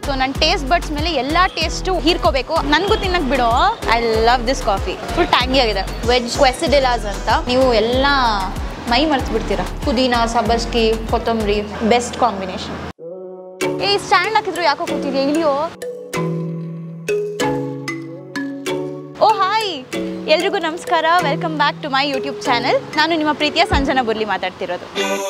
So ನನ್ನ taste buds ಮೇಲೆ ಎಲ್ಲ ಟೇಸ್ಟು ಹೀರ್ಕೋಬೇಕು ನನಗೂ ತಿನ್ನಕ್ಕೆ ಬಿಡೋ I love this coffee full tangy ಆಗಿದೆ ವೆಜ್ ಕ್ವೆಸಿಡಿಲಾಸ್ ಅಂತ ನೀವು ಎಲ್ಲ ಮೈ ಮರ್ತು ಬಿಡ್ತೀರಾ ಪುದೀನ ಸಬ್ಬಸ್ಗಿ ಕೊತ್ತಂಬರಿ ಬೆಸ್ಟ್ ಕಾಂಬಿನೇಷನ್ ಏ ಸ್ಟ್ಯಾಂಡ್ ಹಾಕಿದ್ರು ಯಾಕೋ ಕೂತಿದ್ಯಾ ಇಳಿಯೋ ಓ ಹಾಯ್ ಎಲ್ರಿಗೂ ನಮಸ್ಕಾರ welcome back to my YouTube channel ನಾನು ನಿಮ್ಮ ಪ್ರೀತಿಯ ಸಂಜನಾ ಬುರ್ಲಿ ಮಾತಾಡ್ತಿರೋದು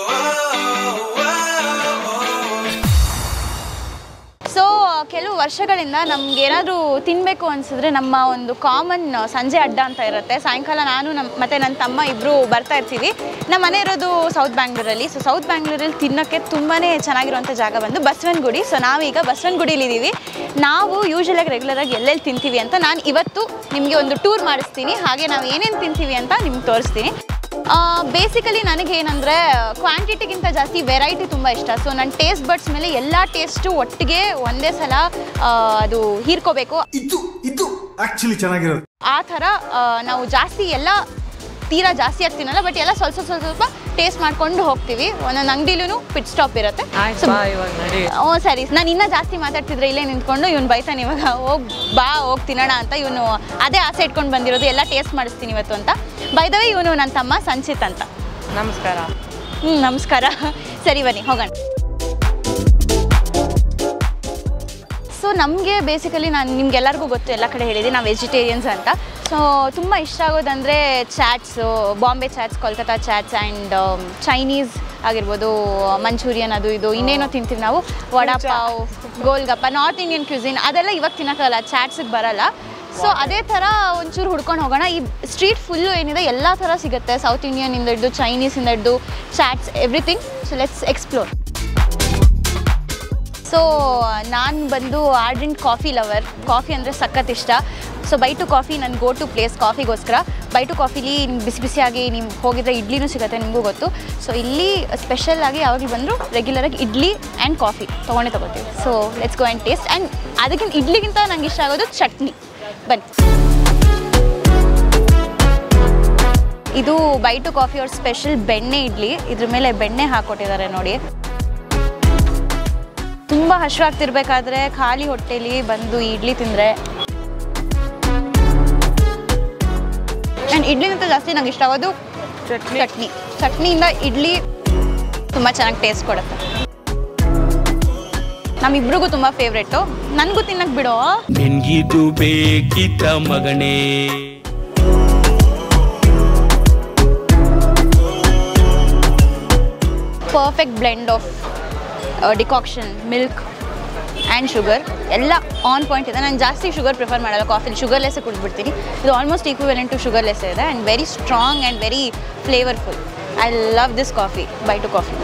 ಸೊ ಕೆಲವು ವರ್ಷಗಳಿಂದ ನಮ್ಗೆ ಏನಾದರೂ ತಿನ್ನಬೇಕು ಅನಿಸಿದ್ರೆ ನಮ್ಮ ಒಂದು ಕಾಮನ್ ಸಂಜೆ ಅಡ್ಡ ಅಂತ ಇರುತ್ತೆ ಸಾಯಂಕಾಲ ನಾನು ನಮ್ಮ ಮತ್ತು ನನ್ನ ತಮ್ಮ ಇಬ್ಬರು ಬರ್ತಾ ಇರ್ತೀವಿ ನಮ್ಮ ಮನೆ ಇರೋದು ಸೌತ್ ಬ್ಯಾಂಗ್ಳೂರಲ್ಲಿ ಸೊ ಸೌತ್ ಬ್ಯಾಂಗ್ಳೂರಲ್ಲಿ ತಿನ್ನೋಕ್ಕೆ ತುಂಬಾ ಚೆನ್ನಾಗಿರುವಂಥ ಜಾಗ ಬಂದು ಬಸವನಗುಡಿ ಸೊ ನಾವೀಗ ಬಸವನಗುಡಿಲಿದ್ದೀವಿ ನಾವು ಯೂಶಲಾಗಿ ರೆಗ್ಯುಲರಾಗಿ ಎಲ್ಲೆಲ್ಲಿ ತಿಂತೀವಿ ಅಂತ ನಾನು ಇವತ್ತು ನಿಮಗೆ ಒಂದು ಟೂರ್ ಮಾಡಿಸ್ತೀನಿ ಹಾಗೆ ನಾವು ಏನೇನು ತಿಂತೀವಿ ಅಂತ ನಿಮ್ಗೆ ತೋರಿಸ್ತೀನಿ ಬೇಸಿಕಲಿ ನನಗೇನಂದರೆ ಕ್ವಾಂಟಿಟಿಗಿಂತ ಜಾಸ್ತಿ ವೆರೈಟಿ ತುಂಬ ಇಷ್ಟ ಸೊ ನನ್ನ ಟೇಸ್ಟ್ ಬಡ್ಸ್ ಮೇಲೆ ಎಲ್ಲ ಟೇಸ್ಟು ಒಟ್ಟಿಗೆ ಒಂದೇ ಸಲ ಆ, ಅದು ಹೀರ್ಕೋಬೇಕು ಇದು ಇದು ಆಕ್ಚುಲಿ ಚೆನ್ನಾಗಿರೋದು ಆ ಥರ ಆ, ನಾವು ಜಾಸ್ತಿ ಎಲ್ಲ ತೀರಾ ಜಾಸ್ತಿ ಆಗಿ ತಿನ್ನಲ್ಲ ಬಟ್ ಎಲ್ಲ ಸ್ವಲ್ಪ ಸ್ವಲ್ಪ ಸ್ವಲ್ಪ ಟೇಸ್ಟ್ ಮಾಡ್ಕೊಂಡು ಹೋಗ್ತೀವಿ ಒಂದೊಂದು ಅಂಗಡಿಲೂ ಪಿಟ್ ಸ್ಟಾಪ್ ಇರುತ್ತೆ ಆಯ್ತು ಬಾ ಇವಾಗ ನಡಿ ಓ ಸರಿ ನಾನು ಇನ್ನೂ ಜಾಸ್ತಿ ಮಾತಾಡ್ತಿದ್ರೆ ಇಲ್ಲೇ ನಿಂತ್ಕೊಂಡು ಇವ್ನು ಬೈತಾನೆ ಇವಾಗ ಹೋಗಿ ಬಾ ಹೋಗಿ ತಿನ್ನೋಣ ಅಂತ ಇವನು ಅದೇ ಆಸೆ ಇಟ್ಕೊಂಡು ಬಂದಿರೋದು ಎಲ್ಲ ಟೇಸ್ಟ್ ಮಾಡಿಸ್ತೀನಿ ಇವತ್ತು ಅಂತ ಬೈದವೇ ಇವನು ನನ್ನ ತಮ್ಮ ಸಂಚಿತ್ ಅಂತ ನಮಸ್ಕಾರ ಹ್ಞೂ ನಮಸ್ಕಾರ ಸರಿ ಬನ್ನಿ ಹೋಗೋಣ ಸೊ ನಮಗೆ ಬೇಸಿಕಲಿ ನಾನು ನಿಮ್ಗೆಲ್ಲರಿಗೂ ಗೊತ್ತು ಎಲ್ಲ ಕಡೆ ಹೇಳಿದ್ದೀನಿ ನಾವು ವೆಜಿಟೇರಿಯನ್ಸ್ ಅಂತ ಸೊ ತುಂಬ ಇಷ್ಟ ಆಗೋದಂದರೆ chats Bombay chats Kolkata chats and Chinese ಆಗಿರ್ಬೋದು ಮಂಚೂರಿಯನ್ ಅದು ಇದು ಇನ್ನೇನೋ ತಿಂತೀವಿ ನಾವು vada pav golgappa north Indian cuisine ಅದೆಲ್ಲ ಇವಾಗ ತಿನ್ನೋಕ್ಕಲ್ಲ ಚಾಟ್ಸಿಗೆ ಬರಲ್ಲ ಸೊ ಅದೇ ಥರ ಒಂಚೂರು ಹುಡ್ಕೊಂಡು ಹೋಗೋಣ ಈ ಸ್ಟ್ರೀಟ್ ಫುಲ್ಲು ಏನಿದೆ ಎಲ್ಲ ಥರ ಸಿಗುತ್ತೆ ಸೌತ್ ಇಂಡಿಯನಿಂದ ಹಿಡ್ದು ಚೈನೀಸಿಂದ ಹಿಡ್ದು chats everything so let's explore so ನಾನು ಬಂದು ಆರ್ಡೆಂಟ್ ಕಾಫಿ ಲವರ್ ಕಾಫಿ ಅಂದರೆ ಸಖತ್ ಇಷ್ಟ ಸೊ ಬೈ ಟು ಕಾಫಿ ನನ್ನ ಗೋ ಟು ಪ್ಲೇಸ್ ಕಾಫಿಗೋಸ್ಕರ ಬೈ ಟು ಕಾಫಿಲಿ ಬಿಸಿ ಬಿಸಿಯಾಗಿ ನೀವು ಹೋಗಿದ್ರೆ ಇಡ್ಲಿನೂ ಸಿಗುತ್ತೆ ನಿಮಗೂ ಗೊತ್ತು ಸೊ ಇಲ್ಲಿ ಸ್ಪೆಷಲ್ ಆಗಿ ಯಾವಾಗಲೂ ಬಂದರೂ ರೆಗ್ಯುಲರಾಗಿ ಇಡ್ಲಿ ಆ್ಯಂಡ್ ಕಾಫಿ ತೊಗೊಂಡೇ ತೊಗೋತೀವಿ so let's go and taste and ಅದಕ್ಕಿಂತ ಇಡ್ಲಿಗಿಂತ ನಂಗೆ ಇಷ್ಟ ಆಗೋದು ಚಟ್ನಿ ಬನ್ನಿ ಇದು ಬೈ ಟು ಕಾಫಿ ಅವ್ರ ಸ್ಪೆಷಲ್ ಬೆಣ್ಣೆ ಇಡ್ಲಿ ಇದ್ರ ಮೇಲೆ ಬೆಣ್ಣೆ ಹಾಕ್ಕೊಟ್ಟಿದ್ದಾರೆ ನೋಡಿ ತುಂಬ ಹಶ್ವಾಗ್ತಿರ್ಬೇಕಾದ್ರೆ ಖಾಲಿ ಹೊಟ್ಟೆಲಿ ಬಂದು ಈ ಇಡ್ಲಿ ತಿಂದರೆ ಆ್ಯಂಡ್ ಇಡ್ಲಿಗಿಂತ ಜಾಸ್ತಿ ನಂಗೆ ಇಷ್ಟ ಆಗೋದು ಚಟ್ನಿ ಚಟ್ನಿ ಚಟ್ನಿಯಿಂದ ಇಡ್ಲಿ ತುಂಬ ಚೆನ್ನಾಗಿ ಟೇಸ್ಟ್ ಕೊಡುತ್ತೆ ನಮ್ಮಿಬ್ರಿಗೂ ತುಂಬ ಫೇವ್ರೇಟು ನನಗೂ ತಿನ್ನಕ್ಕೆ ಬಿಡೋ ನಿನ್ಗಿದು ಬೇಕಿತ್ತ ಮಗನೇ perfect blend of decoction milk and sugar ಎಲ್ಲ ಆನ್ ಪಾಯಿಂಟ್ ಇದೆ ನಾನು ಜಾಸ್ತಿ ಶುಗರ್ ಪ್ರಿಫರ್ ಮಾಡಲ್ಲ ಕಾಫಿಲಿ ಶುಗರ್ಲೆಸ್ಸೇ ಕುಡಿದ್ಬಿಡ್ತೀನಿ ಇದು ಆಲ್ಮೋಸ್ಟ್ ಈಕ್ವಿವೆಲೆಂಟ್ ಟು ಶುಗರ್ಲೆಸ್ ಇದೆ and very strong and very flavourful I love this coffee by two coffee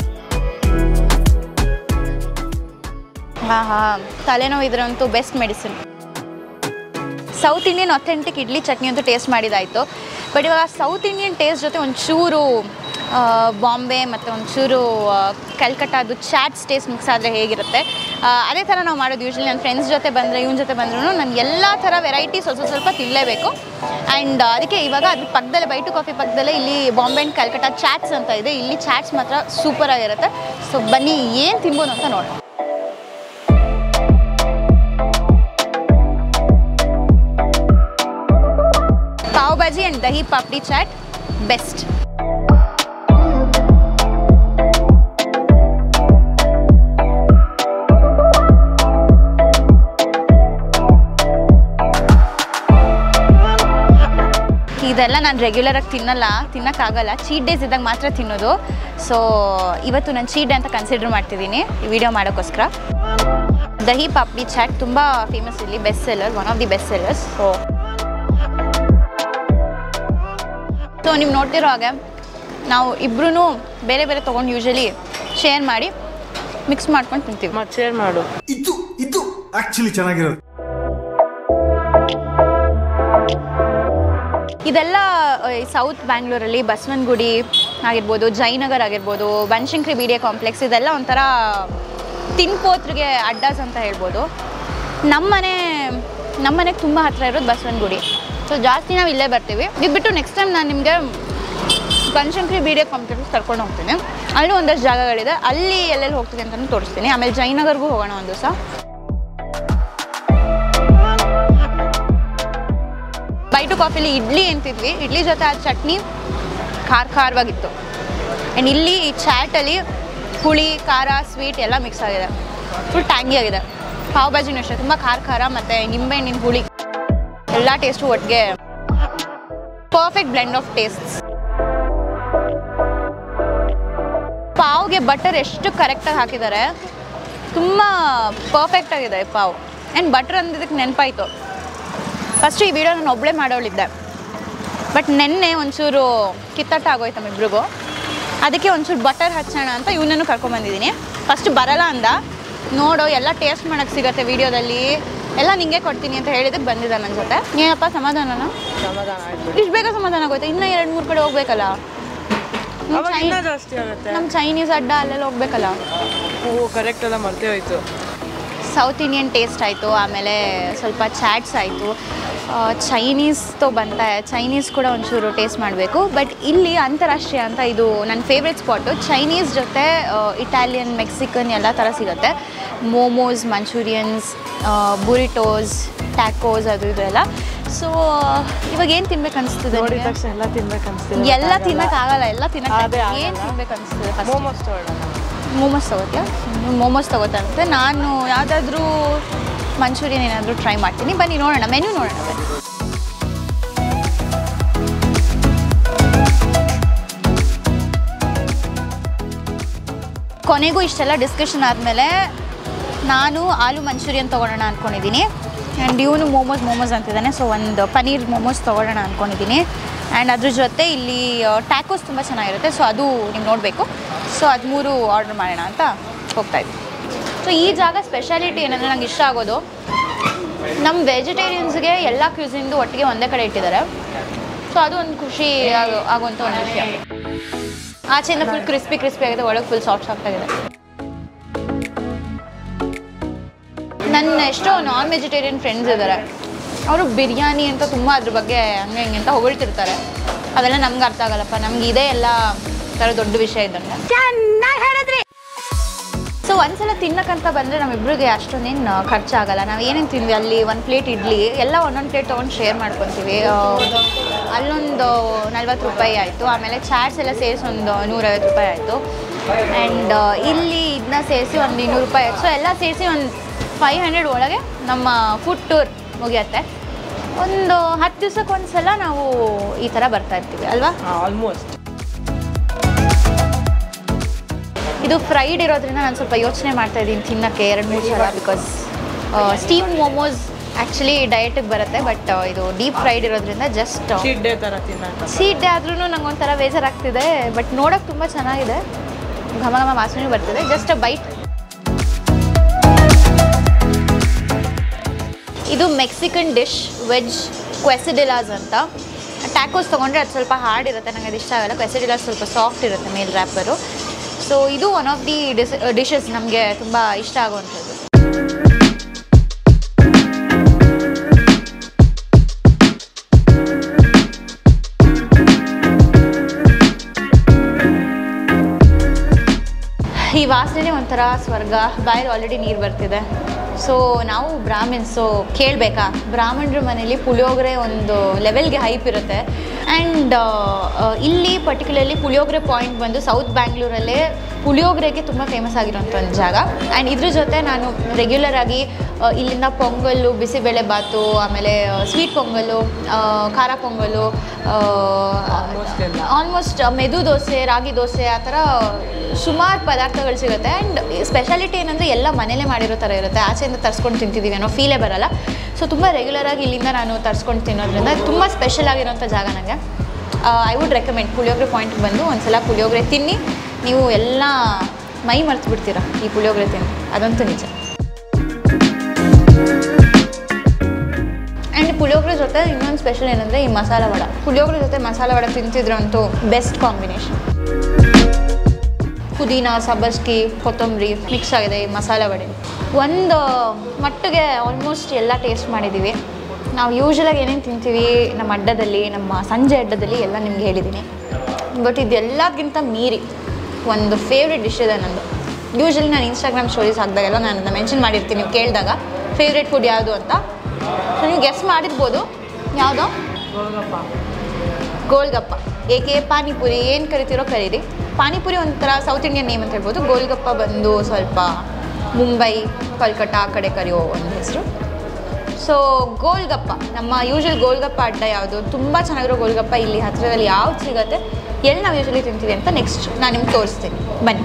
ಹಾಂ ಹಾಂ ತಲೆನೋವು ಇದ್ರಂತೂ best medicine south Indian authentic idli chutney ಅಂತೂ ಟೇಸ್ಟ್ ಮಾಡಿದಾಯಿತು ಬಟ್ ಇವಾಗ ಸೌತ್ ಇಂಡಿಯನ್ ಟೇಸ್ಟ್ ಜೊತೆ ಒಂಚೂರು ಆ, ಬಾಂಬೆ ಮತ್ತು ಒಂಚೂರು ಆ, ಕಲ್ಕಟ್ಟಾದು ಚಾಟ್ಸ್ ಟೇಸ್ಟ್ ಮಿಕ್ಸ್ ಆದರೆ ಹೇಗಿರುತ್ತೆ ಆ, ಅದೇ ಥರ ನಾವು ಮಾಡೋದು ಯೂಶ್ವಲಿ ನನ್ನ ಫ್ರೆಂಡ್ಸ್ ಜೊತೆ ಬಂದರೆ ಇವನ ಜೊತೆ ಬಂದ್ರೂ ನಾನು ಎಲ್ಲ ಥರ ವೆರೈಟಿ ಸ್ವಲ್ಪ ಸ್ವಲ್ಪ ತಿನ್ನಲೇಬೇಕು ಆ್ಯಂಡ್ ಅದಕ್ಕೆ ಇವಾಗ ಅದ್ರ ಪಕ್ಕದಲ್ಲೇ ಬೈಟು ಕಾಫಿ ಪಕ್ಕದಲ್ಲೇ ಇಲ್ಲಿ ಬಾಂಬೆ ಆ್ಯಂಡ್ ಕಲ್ಕಟ್ಟ ಚಾಟ್ಸ್ ಅಂತ ಇದೆ ಇಲ್ಲಿ ಚಾಟ್ಸ್ ಮಾತ್ರ ಸೂಪರ್ ಆಗಿರುತ್ತೆ ಸೊ ಬನ್ನಿ ಏನು ತಿನ್ಬೋದು ಅಂತ ನೋಡೋಣ ಪಾವ್ ಭಾಜಿ ಆ್ಯಂಡ್ ದಹಿ ಪಾಪ್ಡಿ ಚಾಟ್ ಬೆಸ್ಟ್ ಇದೆಲ್ಲ ನಾನು ರೆಗ್ಯುಲರಾಗಿ ತಿನ್ನಲ್ಲ ತಿನ್ನೋಕ್ಕಾಗಲ್ಲ ಚೀಟ್ ಡೇಸ್ ಇದ್ದಾಗ ಮಾತ್ರ ತಿನ್ನೋದು ಸೊ ಇವತ್ತು ನಾನು ಚೀಟ್ ಡೇ ಅಂತ ಕನ್ಸಿಡರ್ ಮಾಡ್ತಿದ್ದೀನಿ ಈ ವಿಡಿಯೋ ಮಾಡೋಕ್ಕೋಸ್ಕರ ದಹಿ ಪಾಪ್ಡಿ ಚಾಟ್ ತುಂಬ ಫೇಮಸ್ ಇಲ್ಲಿ best seller one of the best sellers so so ನೀವು ನೋಡ್ತಿರೋ ಹಾಗೆ ನಾವು ಇಬ್ರು ಬೇರೆ ಬೇರೆ ತೊಗೊಂಡು ಯೂಶಲಿ ಶೇರ್ ಮಾಡಿ ಮಿಕ್ಸ್ ಮಾಡ್ಕೊಂಡು ತಿಂತೀವಿ ಮತ್ತೆ ಶೇರ್ ಮಾಡು ಇದು ಇದು ಆಕ್ಚುಲಿ ಚೆನ್ನಾಗಿರೋದು ಇದೆಲ್ಲ ಸೌತ್ ಬ್ಯಾಂಗ್ಳೂರಲ್ಲಿ ಬಸವನಗುಡಿ ಆಗಿರ್ಬೋದು ಜಯನಗರ್ ಆಗಿರ್ಬೋದು Banashankari B D A complex ಇದೆಲ್ಲ ಒಂಥರ ತಿನ್ಪೋತ್ರಿಗೆ ಅಡ್ಡಾಸ್ ಅಂತ ಹೇಳ್ಬೋದು ನಮ್ಮನೆ ನಮ್ಮನೆಗೆ ತುಂಬ ಹತ್ತಿರ ಇರೋದು ಬಸವನಗುಡಿ ಸೊ ಜಾಸ್ತಿ ನಾವು ಇಲ್ಲೇ ಬರ್ತೀವಿ ಇದು ಬಿಟ್ಟು ನೆಕ್ಸ್ಟ್ ಟೈಮ್ ನಾನು ನಿಮಗೆ Banashankari B D A complex ಕರ್ಕೊಂಡು ಹೋಗ್ತೀನಿ ಅಲ್ಲಿ ಒಂದಷ್ಟು ಜಾಗಗಳಿದೆ ಅಲ್ಲಿ ಎಲ್ಲೆಲ್ಲಿ ಹೋಗ್ತೀವಿ ಅಂತಲೂ ತೋರಿಸ್ತೀನಿ ಆಮೇಲೆ ಜಯನಗರ್ಗೂ ಹೋಗೋಣ ಒಂದು ದಿವಸ ಫೈ ಟು ಕಾಫಿಲಿ ಇಡ್ಲಿ ಅಂತಿದ್ವಿ ಇಡ್ಲಿ ಜೊತೆ ಆ ಚಟ್ನಿ ಖಾರ ಖಾರವಾಗಿತ್ತು ಆ್ಯಂಡ್ ಇಲ್ಲಿ ಈ ಚಾಟಲ್ಲಿ ಹುಳಿ ಖಾರ ಸ್ವೀಟ್ ಎಲ್ಲ ಮಿಕ್ಸ್ ಆಗಿದೆ ಫುಲ್ ಟ್ಯಾಂಗಿ ಆಗಿದೆ ಪಾವ್ ಭಾಜಿನೂ ಅಷ್ಟೇ ತುಂಬ ಖಾರ ಖಾರ ಮತ್ತು ನಿಂಬೆಹಣ್ಣಿನ ಹುಳಿ ಎಲ್ಲ ಟೇಸ್ಟು ಒಟ್ಟಿಗೆ ಪರ್ಫೆಕ್ಟ್ ಬ್ಲೆಂಡ್ ಆಫ್ ಟೇಸ್ಟ್ಸ್ ಪಾವ್ಗೆ ಬಟರ್ ಎಷ್ಟು ಕರೆಕ್ಟಾಗಿ ಹಾಕಿದ್ದಾರೆ ತುಂಬ ಪರ್ಫೆಕ್ಟ್ ಆಗಿದೆ ಈ ಪಾವ್ ಆ್ಯಂಡ್ ಬಟರ್ ಅಂದಿದ್ದಕ್ಕೆ ನೆನಪಾಯಿತು ಫಸ್ಟ್ ಈ ವಿಡಿಯೋ ನಾನು ಒಬ್ಬಳೇ ಮಾಡೋಳಿದ್ದೆ ಬಟ್ ನೆನ್ನೆ ಒಂಚೂರು ಕಿತ್ತಾಟ ಆಗೋಯ್ತು ನಮ್ಮಿಬ್ರಿಗೂ ಅದಕ್ಕೆ ಒಂಚೂರು ಬಟರ್ ಹಚ್ಚೋಣ ಅಂತ ಇವನನ್ನು ಕರ್ಕೊಂಬಂದಿದ್ದೀನಿ ಫಸ್ಟ್ ಬರಲ್ಲ ಅಂದ ನೋಡು ಎಲ್ಲ ಟೇಸ್ಟ್ ಮಾಡೋಕ್ಕೆ ಸಿಗತ್ತೆ ವಿಡಿಯೋದಲ್ಲಿ ಎಲ್ಲ ನಿಂಗೆ ಕೊಡ್ತೀನಿ ಅಂತ ಹೇಳಿದಕ್ಕೆ ಬಂದಿದ್ದ ನನ್ನ ಜೊತೆ ಏನಪ್ಪ ಸಮಾಧಾನನ ಸಮಾಧಾನ ಆಯ್ತು ಇಷ್ಟು ಬೇಗ ಸಮಾಧಾನ ಆಗೋಯ್ತು ಇನ್ನೂ ಎರಡು ಮೂರು ಕಡೆ ಹೋಗ್ಬೇಕಲ್ಲ ನಮ್ ಅವಾಗ ಚೈ- ಇನ್ನೂ ಜಾಸ್ತಿ ಆಗುತ್ತೆ ನಮ್ಮ ಚೈನೀಸ್ ಅಡ್ಡ ಅಲ್ಲೆಲ್ಲ ಹೋಗ್ಬೇಕಲ್ಲ ಹ್ಞೂ ಕರೆಕ್ಟ್ ಎಲ್ಲ ಮರ್ತೇ ಹೋಯ್ತು ಸೌತ್ ಇಂಡಿಯನ್ ಟೇಸ್ಟ್ ಆಯಿತು ಆಮೇಲೆ ಸ್ವಲ್ಪ ಚಾಟ್ಸ್ ಆಯಿತು ಚೈನೀಸ್ದು ಬಂತ ಚೈನೀಸ್ ಕೂಡ ಒಂಚೂರು ಟೇಸ್ಟ್ ಮಾಡಬೇಕು ಬಟ್ ಇಲ್ಲಿ ಅಂತಾರಾಷ್ಟ್ರೀಯ ಅಂತ ಇದು ನನ್ನ ಫೇವ್ರೆಟ್ ಸ್ಪಾಟು ಚೈನೀಸ್ ಜೊತೆ ಇಟಾಲಿಯನ್ ಮೆಕ್ಸಿಕನ್ ಎಲ್ಲ ಥರ ಸಿಗುತ್ತೆ ಮೋಮೋಸ್ ಮಂಚೂರಿಯನ್ಸ್ ಬುರಿಟೋಸ್ ಟ್ಯಾಕೋಸ್ ಅದು ಇದು ಎಲ್ಲ ಸೊ ಇವಾಗ ಏನು ತಿನ್ಬೇಕು ಅನಿಸ್ತದೆ ನೋಡಿದ ತಕ್ಷಣ ಎಲ್ಲ ತಿನ್ಬೇಕು ಅನ್ಸ್ತಿದೆ ಎಲ್ಲ ತಿನ್ನಕ್ಕಾಗಲ್ಲ ಎಲ್ಲ ಅದೇ ತಿನ್ನಕ್ಕೆ ಆಗಲ್ಲ. ಏನು ತಿನ್ಬೇಕು ಅನಿಸ್ತದೆ ಫಸ್ಟ್ ಮೋಮೋಸ್ ತಗೊಳ್ಳೋಣ ಮೋಮೋಸ್ ತಗೋತ್ಯಾ ಮೋಮೋಸ್ ತಗೋತಂತೆ ನಾನು ಯಾವುದಾದ್ರೂ ಮಂಚೂರಿಯನ್ ಏನಾದರೂ ಟ್ರೈ ಮಾಡ್ತೀನಿ ಬನ್ನಿ ನೋಡೋಣ ಮೆನು ನೋಡೋಣ ಬನ್ನಿ ಕೊನೆಗೂ ಇಷ್ಟೆಲ್ಲ ಡಿಸ್ಕಷನ್ ಆದಮೇಲೆ ನಾನು ಆಲೂ ಮಂಚೂರಿಯನ್ ತೊಗೊಳ್ಳೋಣ ಅಂದ್ಕೊಂಡಿದ್ದೀನಿ ಆ್ಯಂಡ್ ಇವನು ಮೋಮೋಸ್ ಮೋಮೋಸ್ ಅಂತಿದ್ದಾನೆ ಸೊ ಒಂದು ಪನೀರ್ ಮೋಮೋಸ್ ತೊಗೊಳ್ಳೋಣ ಅಂದ್ಕೊಂಡಿದ್ದೀನಿ ಆ್ಯಂಡ್ ಅದ್ರ ಜೊತೆ ಇಲ್ಲಿ ಟ್ಯಾಕೋಸ್ ತುಂಬ ಚೆನ್ನಾಗಿರುತ್ತೆ ಸೊ ಅದು ನೀವು ನೋಡಬೇಕು ಸೊ ಅದು ಮೂರು ಆರ್ಡ್ರ್ ಮಾಡೋಣ ಅಂತ ಹೋಗ್ತಾ ಇದ್ವಿ ಸೊ ಈ ಜಾಗ ಸ್ಪೆಷಾಲಿಟಿ ಏನಂದರೆ ನಂಗೆ ಇಷ್ಟ ಆಗೋದು ನಮ್ಮ ವೆಜಿಟೇರಿಯನ್ಸ್ಗೆ ಎಲ್ಲ ಕ್ಯೂಸಿಂದು ಒಟ್ಟಿಗೆ ಒಂದೇ ಕಡೆ ಇಟ್ಟಿದ್ದಾರೆ ಸೊ ಅದು ಒಂದು ಖುಷಿ ಆಗೋ ಆಗುವಂಥ ಒಂದು ವಿಷಯ ಆಚೆಯಿಂದ ಫುಲ್ ಕ್ರಿಸ್ಪಿ ಕ್ರಿಸ್ಪಿ ಆಗಿದೆ ಒಳಗೆ ಫುಲ್ ಸಾಫ್ಟ್ ಸಾಫ್ಟ್ ಆಗಿದೆ ನನ್ನ ಎಷ್ಟೋ ನಾನ್ ವೆಜಿಟೇರಿಯನ್ ಫ್ರೆಂಡ್ಸ್ ಇದ್ದಾರೆ ಅವರು ಬಿರಿಯಾನಿ ಅಂತ ತುಂಬ ಅದ್ರ ಬಗ್ಗೆ ಹಂಗೆ ಹಿಂಗೆ ಅಂತ ಹೊಗಳ್ತಿರ್ತಾರೆ ಅವೆಲ್ಲ ನಮ್ಗೆ ಅರ್ಥ ಆಗಲ್ಲಪ್ಪ ನಮ್ಗೆ ಇದೇ ಎಲ್ಲ ಥರ ದೊಡ್ಡ ವಿಷಯ ಇದ್ದಂಗೆ ಸೊ ಒಂದ್ಸಲ ತಿನ್ನಕ್ಕಂತ ಬಂದರೆ ನಮ್ಮಿಬ್ರಿಗೆ ಅಷ್ಟೊಂದೇನು ಖರ್ಚಾಗಲ್ಲ ನಾವು ಏನೇನು ತಿಂದ್ವಿ ಅಲ್ಲಿ ಒಂದು ಪ್ಲೇಟ್ ಇಡ್ಲಿ ಎಲ್ಲ ಒಂದೊಂದು ಪ್ಲೇಟ್ ತೊಗೊಂಡು ಶೇರ್ ಮಾಡ್ಕೊತೀವಿ ಆ, ಅಲ್ಲೊಂದು ನಲ್ವತ್ತು ರೂಪಾಯಿ ಆಯಿತು ಆಮೇಲೆ ಚಾಟ್ಸ್ ಎಲ್ಲ ಸೇರಿಸಿ ಒಂದು ನೂರೈವತ್ತು ರೂಪಾಯಿ ಆಯಿತು ಆ್ಯಂಡ್ ಇಲ್ಲಿ ಇದನ್ನ ಸೇರಿಸಿ ಒಂದು ಇನ್ನೂರು ರೂಪಾಯಿ ಆಯಿತು ಸೊ ಎಲ್ಲ ಸೇರಿಸಿ ಒಂದು ಫೈವ್ ಹಂಡ್ರೆಡ್ ಒಳಗೆ ನಮ್ಮ ಫುಡ್ ಟೂರ್ ಮುಗಿಯತ್ತೆ ಒಂದು ಹತ್ತು ದಿವ್ಸಕ್ಕೆ ಒಂದು ಸಲ ನಾವು ಈ ಥರ ಬರ್ತಾ ಇರ್ತೀವಿ ಅಲ್ವಾ ಆಲ್ಮೋಸ್ಟ್ ಇದು ಫ್ರೈಡ್ ಇರೋದ್ರಿಂದ ನಾನು ಸ್ವಲ್ಪ ಯೋಚನೆ ಮಾಡ್ತಾ ಇದ್ದೀನಿ ತಿನ್ನಕ್ಕೆ ಎರಡು ಮೂರು ಸಲ ಬಿಕಾಸ್ ಸ್ಟೀಮ್ ಮೋಮೋಸ್ ಆ್ಯಕ್ಚುಲಿ ಡಯಟಿಗೆ ಬರುತ್ತೆ ಬಟ್ ಇದು ಡೀಪ್ ಫ್ರೈಡ್ ಇರೋದ್ರಿಂದ ಜಸ್ಟ್ ಚೀಟ್ ಡೇ ಥರ ತಿನ್ನಕ ಸೀಟ್ ಆದ್ರೂ ನಂಗೆ ಒಂಥರ ಬೇಜಾರಾಗ್ತಿದೆ ಬಟ್ ನೋಡೋಕೆ ತುಂಬ ಚೆನ್ನಾಗಿದೆ ಘಮ ಘಮ ವಾಸನೆ ಬರ್ತಿದೆ ಜಸ್ಟ್ ಬೈಟ್ ಇದು ಮೆಕ್ಸಿಕನ್ ಡಿಶ್ ವೆಜ್ ಕ್ವೆಸಿಡಿಲಾಸ್ ಅಂತ ಟ್ಯಾಕೋಸ್ ತೊಗೊಂಡ್ರೆ ಅದು ಸ್ವಲ್ಪ ಹಾರ್ಡ್ ಇರುತ್ತೆ ನನಗೆ ಅದು ಇಷ್ಟ ಆಗಲ್ಲ ಕ್ವೆಸಿಡಿಲಾಸ್ ಸ್ವಲ್ಪ ಸಾಫ್ಟ್ ಇರುತ್ತೆ ಮೇಲ್ ರ್ಯಾಪರು ಸೊ ಇದು ಒನ್ ಆಫ್ ದಿ ಡಿಸ್ ಡಿಶಸ್ ನಮಗೆ ತುಂಬ ಇಷ್ಟ ಆಗುವಂಥದ್ದು ಈ ವಾಸನೆ ಒಂಥರ ಸ್ವರ್ಗ ಬಾಯಲ್ಲಿ ಆಲ್ರೆಡಿ ನೀರು ಬರ್ತಿದೆ ಸೊ ನಾವು ಬ್ರಾಹ್ಮಿನ್ಸು ಕೇಳಬೇಕಾ ಬ್ರಾಹ್ಮಣರ ಮನೇಲಿ ಪುಳಿಯೋಗರೆ ಒಂದು ಲೆವೆಲ್ಗೆ ಹೈಪ್ ಇರುತ್ತೆ ಆ್ಯಂಡ್ ಇಲ್ಲಿ ಪರ್ಟಿಕ್ಯುಲರ್ಲಿ ಪುಳಿಯೋಗರೆ ಪಾಯಿಂಟ್ ಬಂದು ಸೌತ್ ಬ್ಯಾಂಗ್ಳೂರಲ್ಲೇ ಪುಳಿಯೋಗರೆಗೆ ತುಂಬ ಫೇಮಸ್ ಆಗಿರೋಂಥ ಒಂದು ಜಾಗ ಆ್ಯಂಡ್ ಇದ್ರ ಜೊತೆ ನಾನು ರೆಗ್ಯುಲರ್ ಆಗಿ ಆ, ಇಲ್ಲಿಂದ ಪೊಂಗಲ್ಲು ಬಿಸಿಬೇಳೆ ಬಾತು ಆಮೇಲೆ ಸ್ವೀಟ್ ಪೊಂಗಲ್ಲು ಆ, ಖಾರ ಪೊಂಗಲ್ಲು Almost ಎಲ್ಲ. ಆಲ್ಮೋಸ್ಟ್ ಮೆದು ದೋಸೆ ರಾಗಿ ದೋಸೆ ಆ ಥರ ಸುಮಾರು ಪದಾರ್ಥಗಳು ಸಿಗುತ್ತೆ ಆ್ಯಂಡ್ ಸ್ಪೆಷಾಲಿಟಿ ಏನಂದರೆ ಎಲ್ಲ ಮನೇಲೇ ಮಾಡಿರೋ ಥರ ಇರುತ್ತೆ ಆಚೆಯಿಂದ ತರಿಸ್ಕೊಂಡು ತಿಂತಿದ್ದೀವಿ ಅನ್ನೋ ಫೀಲೇ ಬರಲ್ಲ ಸೊ ತುಂಬ ರೆಗ್ಯುಲರಾಗಿ ಇಲ್ಲಿಂದ ನಾನು ತರಿಸ್ಕೊಂಡು ತಿನ್ನೋದ್ರಿಂದ ತುಂಬ ಸ್ಪೆಷಲ್ ಆಗಿರೋಂಥ ಜಾಗ ನನಗೆ ಐ ವುಡ್ ರೆಕಮೆಂಡ್ ಪುಳಿಯೋಗರೆ ಪಾಯಿಂಟ್ಗೆ ಬಂದು ಒಂದ್ಸಲ ಪುಳಿಯೋಗರೆ ತಿನ್ನಿ ನೀವು ಎಲ್ಲ ಮೈ ಮರ್ತು ಬಿಡ್ತೀರಾ ಈ ಪುಳಿಯೋಗರೆ ತಿನ್ನಿ ಅದಂತೂ ನಿಜ ಆ್ಯಂಡ್ ಪುಳಿಯೋಗರೆ ಜೊತೆ ಇನ್ನೊಂದು ಸ್ಪೆಷಲ್ ಏನಂದರೆ ಈ ಮಸಾಲ ವಡ ಪುಳಿಯೋಗರೆ ಜೊತೆ ಮಸಾಲ ವಡ ತಿಂತಿದ್ರಂತೂ ಬೆಸ್ಟ್ ಕಾಂಬಿನೇಷನ್ ಪುದೀನ ಸಬ್ಬಸ್ಗಿ ಕೊತ್ತಂಬರಿ ಮಿಕ್ಸ್ ಆಗಿದೆ ಈ ಮಸಾಲ ವಡೆ ಒಂದು ಮಟ್ಟಿಗೆ ಆಲ್ಮೋಸ್ಟ್ ಎಲ್ಲ ಟೇಸ್ಟ್ ಮಾಡಿದ್ದೀವಿ ನಾವು ಯೂಶ್ವಲಾಗಿ ಏನೇನು ತಿಂತೀವಿ ನಮ್ಮ ಅಡ್ಡದಲ್ಲಿ ನಮ್ಮ ಸಂಜೆ ಅಡ್ಡದಲ್ಲಿ ಎಲ್ಲ ನಿಮ್ಗೆ ಹೇಳಿದ್ದೀನಿ ಬಟ್ ಇದೆಲ್ಲದಕ್ಕಿಂತ ಮೀರಿ ಒಂದು ಫೇವ್ರೆಟ್ ಡಿಶ್ ಇದೆ ನಂದು ಯೂಶ್ವಲಿ ನಾನು ಇನ್ಸ್ಟಾಗ್ರಾಮ್ ಸ್ಟೋರೀಸ್ ಹಾಕಿದಾಗೆಲ್ಲ ನಾನು ಅದನ್ನ ಮೆನ್ಷನ್ ಮಾಡಿರ್ತೀನಿ ನೀವು ಕೇಳಿದಾಗ ಫೇವ್ರೆಟ್ ಫುಡ್ ಯಾವುದು ಅಂತ ಸೊ ನೀವು ಗೆಸ್ ಮಾಡಿರ್ಬೋದು ಯಾವುದೋ ಗೋಲ್ಗಪ್ಪ ಗೋಲ್ಗಪ್ಪ ಏಕೆ ಪಾನಿಪುರಿ ಏನು ಕರಿತೀರೋ ಕರೀರಿ ಪಾನಿಪುರಿ ಒಂಥರ ಸೌತ್ ಇಂಡಿಯನ್ ನೇಮ್ ಅಂತ ಹೇಳ್ಬೋದು ಗೋಲ್ಗಪ್ಪ ಬಂದು ಸ್ವಲ್ಪ ಮುಂಬೈ ಕಲ್ಕಟ್ಟ ಆ ಕಡೆ ಕರೆಯೋ ಒಂದು ಹೆಸರು ಸೊ ಗೋಲ್ಗಪ್ಪ ನಮ್ಮ ಯೂಶಲ್ ಗೋಲ್ಗಪ್ಪ ಅಡ್ಡ ಯಾವುದು ತುಂಬ ಚೆನ್ನಾಗಿರೋ ಗೋಲ್ಗಪ್ಪ ಇಲ್ಲಿ ಹತ್ತಿರದಲ್ಲಿ ಯಾವ್ದು ಸಿಗುತ್ತೆ ಎಲ್ಲಿ ನಾವು ಯೂಶಲಿ ತಿಂತೀವಿ ಅಂತ ನೆಕ್ಸ್ಟ್ ನಾನು ನಿಮ್ಗೆ ತೋರಿಸ್ತೀನಿ ಬನ್ನಿ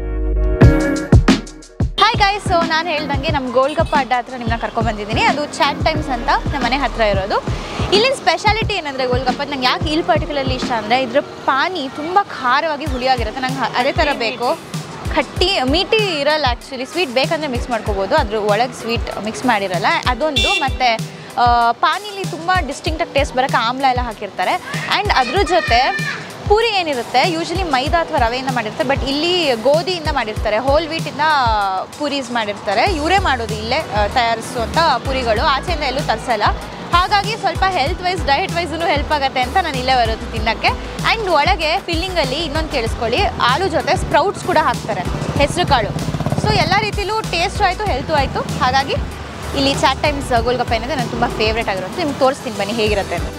ಹಾಯ್ ಗಾಯ್ಸ್ ಸೊ ನಾನು ಹೇಳ್ದಂಗೆ ನಮ್ಮ ಗೋಲ್ಗಪ್ಪ ಅಡ್ಡ ಹತ್ರ ನಿಮ್ಮನ್ನ ಕರ್ಕೊಂಡ್ಬಂದಿದ್ದೀನಿ ಅದು ಚಾಟ್ ಟೈಮ್ಸ್ ಅಂತ ನಮ್ಮ ಮನೆ ಹತ್ರ ಇರೋದು ಇಲ್ಲಿನ ಸ್ಪೆಷಾಲಿಟಿ ಏನಂದರೆ ಗೋಲ್ಗಪ್ಪ ನಂಗೆ ಯಾಕೆ ಇಲ್ಲಿ ಪರ್ಟಿಕ್ಯುಲರ್ಲಿ ಇಷ್ಟ ಅಂದರೆ ಇದ್ರ ಪಾನಿ ತುಂಬ ಖಾರವಾಗಿ ಹುಳಿಯಾಗಿರುತ್ತೆ ನಂಗೆ ಅದೇ ಥರ ಬೇಕು ಖಟ್ಟಿ ಮೀಟಿ ಇರಲ್ಲ ಆ್ಯಕ್ಚುಲಿ ಸ್ವೀಟ್ ಬೇಕಂದರೆ ಮಿಕ್ಸ್ ಮಾಡ್ಕೋಬೋದು ಅದ್ರ ಒಳಗೆ ಸ್ವೀಟ್ ಮಿಕ್ಸ್ ಮಾಡಿರಲ್ಲ ಅದೊಂದು ಮತ್ತು ಪಾನಿಲಿ ತುಂಬ ಡಿಸ್ಟಿಂಕ್ಟಾಗಿ ಟೇಸ್ಟ್ ಬರೋಕ್ಕೆ ಆಮ್ಲ ಎಲ್ಲ ಹಾಕಿರ್ತಾರೆ ಆ್ಯಂಡ್ ಅದ್ರ ಜೊತೆ ಪೂರಿ ಏನಿರುತ್ತೆ ಯೂಶಲಿ ಮೈದಾ ಅಥವಾ ರವೆಯಿಂದ ಮಾಡಿರ್ತಾರೆ ಬಟ್ ಇಲ್ಲಿ ಗೋಧಿಯಿಂದ ಮಾಡಿರ್ತಾರೆ ಹೋಲ್ ವೀಟಿಂದ ಪೂರೀಸ್ ಮಾಡಿರ್ತಾರೆ ಇವರೇ ಮಾಡೋದು ಇಲ್ಲೇ ಆ, ತಯಾರಿಸುವಂಥ ಪೂರಿಗಳು ಆಚೆಯಿಂದ ಎಲ್ಲೂ ತರಿಸಲ್ಲ ಹಾಗಾಗಿ ಸ್ವಲ್ಪ ಹೆಲ್ತ್ ವೈಸ್ ಡಯಟ್ ವೈಸೂ ಹೆಲ್ಪ್ ಆಗುತ್ತೆ ಅಂತ ನಾನು ಇಲ್ಲೇ ಬರೋದು ತಿನ್ನೋಕ್ಕೆ ಆ್ಯಂಡ್ ಒಳಗೆ ಫಿಲ್ಲಿಂಗಲ್ಲಿ ಇನ್ನೊಂದು ಕೇಳಿಸ್ಕೊಳ್ಳಿ ಆಲೂ ಜೊತೆ ಸ್ಪ್ರೌಟ್ಸ್ ಕೂಡ ಹಾಕ್ತಾರೆ ಹೆಸರು ಕಾಳು ಸೊ ಎಲ್ಲ ರೀತಿಲೂ ಟೇಸ್ಟು ಆಯಿತು ಹೆಲ್ತು ಆಯಿತು ಹಾಗಾಗಿ ಇಲ್ಲಿ ಚಾಟ್ ಟೈಮ್ಸ್ ಗೋಲ್ಗಪ್ಪ ಏನಿದೆ ನನಗೆ ತುಂಬ ಫೇವ್ರೇಟ್ ಆಗಿರುತ್ತೆ ನಿಮ್ಗೆ ತೋರಿಸ್ತೀನಿ ಬನ್ನಿ ಹೇಗಿರುತ್ತೆ ಅಂತ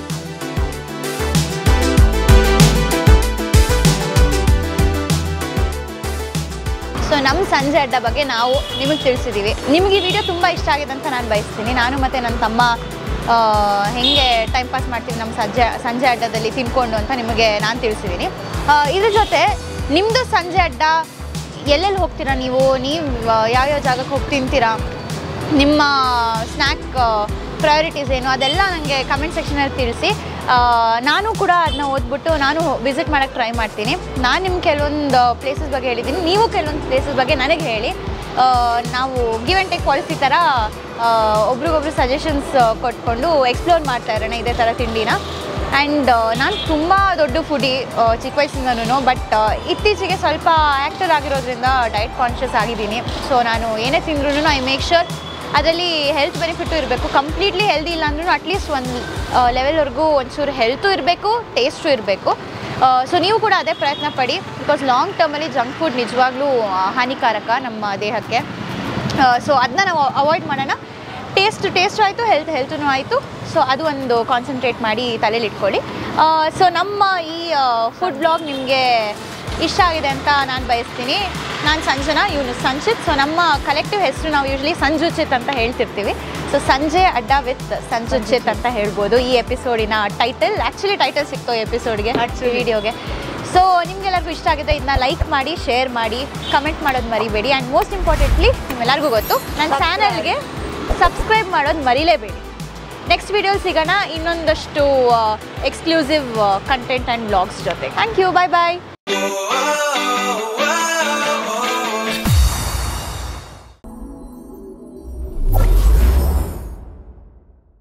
ಸೊ ನಮ್ಮ ಸಂಜೆ ಅಡ್ಡ ಬಗ್ಗೆ ನಾವು ನಿಮಗೆ ತಿಳಿಸಿದ್ದೀವಿ ನಿಮಗೆ ಈ ವಿಡಿಯೋ ತುಂಬ ಇಷ್ಟ ಆಗಿದೆ ಅಂತ ನಾನು ಬಯಸ್ತೀನಿ ನಾನು ಮತ್ತು ನನ್ನ ತಮ್ಮ ಆ, ಹೆಂಗೆ ಟೈಮ್ ಪಾಸ್ ಮಾಡ್ತೀವಿ ನಮ್ಮ ಸಂಜೆ ಸಂಜೆ ಅಡ್ಡದಲ್ಲಿ ತಿನ್ಕೊಂಡು ಅಂತ ನಿಮಗೆ ನಾನು ತಿಳಿಸಿದ್ದೀನಿ ಆ, ಇದ್ರ ಜೊತೆ ನಿಮ್ಮದು ಸಂಜೆ ಅಡ್ಡ ಎಲ್ಲೆಲ್ಲಿ ಹೋಗ್ತೀರಾ ನೀವು ನೀವು ಯಾವ್ಯಾವ ಜಾಗಕ್ಕೆ ಹೋಗಿ ತಿಂತೀರಾ ನಿಮ್ಮ ಸ್ನ್ಯಾಕ್ ಪ್ರಯಾರಿಟೀಸ್ ಏನು ಅದೆಲ್ಲ ನನಗೆ ಕಮೆಂಟ್ ಸೆಕ್ಷನಲ್ಲಿ ತಿಳಿಸಿ ಆ, ನಾನು ಕೂಡ ಅದನ್ನ ಓದ್ಬಿಟ್ಟು ನಾನು ವಿಸಿಟ್ ಮಾಡೋಕ್ಕೆ ಟ್ರೈ ಮಾಡ್ತೀನಿ ನಾನು ನಿಮ್ಮ ಕೆಲವೊಂದು ಪ್ಲೇಸಸ್ ಬಗ್ಗೆ ಹೇಳಿದ್ದೀನಿ ನೀವು ಕೆಲವೊಂದು ಪ್ಲೇಸಸ್ ಬಗ್ಗೆ ನನಗೆ ಹೇಳಿ ಆ, ನಾವು ಗಿವ್ ಆ್ಯಂಡ್ ಟೇಕ್ ಪಾಲಿಸಿ ಥರ ಆ, ಒಬ್ರಿಗೊಬ್ರು ಸಜೆಷನ್ಸ್ ಕೊಟ್ಕೊಂಡು ಎಕ್ಸ್ಪ್ಲೋರ್ ಮಾಡ್ತಾ ಇರೋಣ ಇದೇ ಥರ ತಿಂಡಿನ ಆ್ಯಂಡ್ ನಾನು ತುಂಬ ದೊಡ್ಡ ಫುಡಿ ಚಿಕ್ಕ ವಯಸ್ಸಿಂದನೂ ಬಟ್ ಇತ್ತೀಚೆಗೆ ಸ್ವಲ್ಪ ಆ್ಯಕ್ಟರ್ ಆಗಿರೋದ್ರಿಂದ ಡಯಟ್ ಕಾನ್ಷಿಯಸ್ ಆಗಿದ್ದೀನಿ ಸೊ ನಾನು ಏನೇ ತಿಂದ್ರೂ ಐ ಮೇಕ್ ಶೋರ್ ಅದರಲ್ಲಿ ಹೆಲ್ತ್ ಬೆನಿಫಿಟ್ಟು ಇರಬೇಕು ಕಂಪ್ಲೀಟ್ಲಿ ಹೆಲ್ದಿ ಇಲ್ಲ ಅಂದ್ರೂ ಅಟ್ಲೀಸ್ಟ್ ಒಂದು ಲೆವೆಲ್ವರೆಗೂ ಒಂಚೂರು ಹೆಲ್ತು ಇರಬೇಕು ಟೇಸ್ಟು ಇರಬೇಕು ಸೊ ನೀವು ಕೂಡ ಅದೇ ಪ್ರಯತ್ನ ಪಡಿ ಬಿಕಾಸ್ ಲಾಂಗ್ ಟರ್ಮಲ್ಲಿ ಜಂಕ್ ಫುಡ್ ನಿಜವಾಗ್ಲೂ ಆ, ಹಾನಿಕಾರಕ ನಮ್ಮ ದೇಹಕ್ಕೆ ಸೊ ಅದನ್ನ ನಾವು ಅವಾಯ್ಡ್ ಮಾಡೋಣ ಟೇಸ್ಟ್ ಟೇಸ್ಟು ಆಯಿತು ಹೆಲ್ತ್ ಹೆಲ್ತೂ ಆಯಿತು ಸೊ ಅದು ಒಂದು ಕಾನ್ಸಂಟ್ರೇಟ್ ಮಾಡಿ ತಲೆಯಲ್ಲಿ ಇಟ್ಕೊಳ್ಳಿ ಸೊ ನಮ್ಮ ಈ ಫುಡ್ ಬ್ಲಾಗ್ ನಿಮಗೆ ಇಷ್ಟ ಆಗಿದೆ ಅಂತ ನಾನು ಬಯಸ್ತೀನಿ ನಾನು ಸಂಜನಾ ಇವನು ಸಂಚಿತ್ ಸೊ ನಮ್ಮ ಕಲೆಕ್ಟಿವ್ ಹೆಸರು ನಾವು ಯೂಶ್ವಲಿ ಸಂಜುಚಿತ್ ಅಂತ ಹೇಳ್ತಿರ್ತೀವಿ ಸೊ ಸಂಜೆ ಅಡ್ಡ ವಿತ್ ಸಂಜುಚಿತ್ ಅಂತ ಹೇಳ್ಬೋದು ಈ ಎಪಿಸೋಡಿನ ಟೈಟಲ್ ಆ್ಯಕ್ಚುಲಿ ಟೈಟಲ್ ಸಿಕ್ತು ಈ ಎಪಿಸೋಡ್ಗೆ ವಿಡಿಯೋಗೆ ಸೊ ನಿಮ್ಗೆಲ್ಲರಿಗೂ ಇಷ್ಟ ಆಗಿದೆ ಇದನ್ನ ಲೈಕ್ ಮಾಡಿ ಶೇರ್ ಮಾಡಿ ಕಮೆಂಟ್ ಮಾಡೋದು ಮರಿಬೇಡಿ ಆ್ಯಂಡ್ ಮೋಸ್ಟ್ ಇಂಪಾರ್ಟೆಂಟ್ಲಿ ನಿಮ್ಮೆಲ್ಲರಿಗೂ ಗೊತ್ತು ನನ್ನ ಚಾನಲ್ಗೆ ಸಬ್ಸ್ಕ್ರೈಬ್ ಮಾಡೋದು ಮರಿಲೇಬೇಡಿ ನೆಕ್ಸ್ಟ್ ವಿಡಿಯೋಲಿ ಸಿಗೋಣ ಇನ್ನೊಂದಷ್ಟು ಎಕ್ಸ್ಕ್ಲೂಸಿವ್ ಕಂಟೆಂಟ್ ಆ್ಯಂಡ್ ಬ್ಲಾಗ್ಸ್ ಜೊತೆ ಥ್ಯಾಂಕ್ ಯು ಬಾಯ್ ಬಾಯ್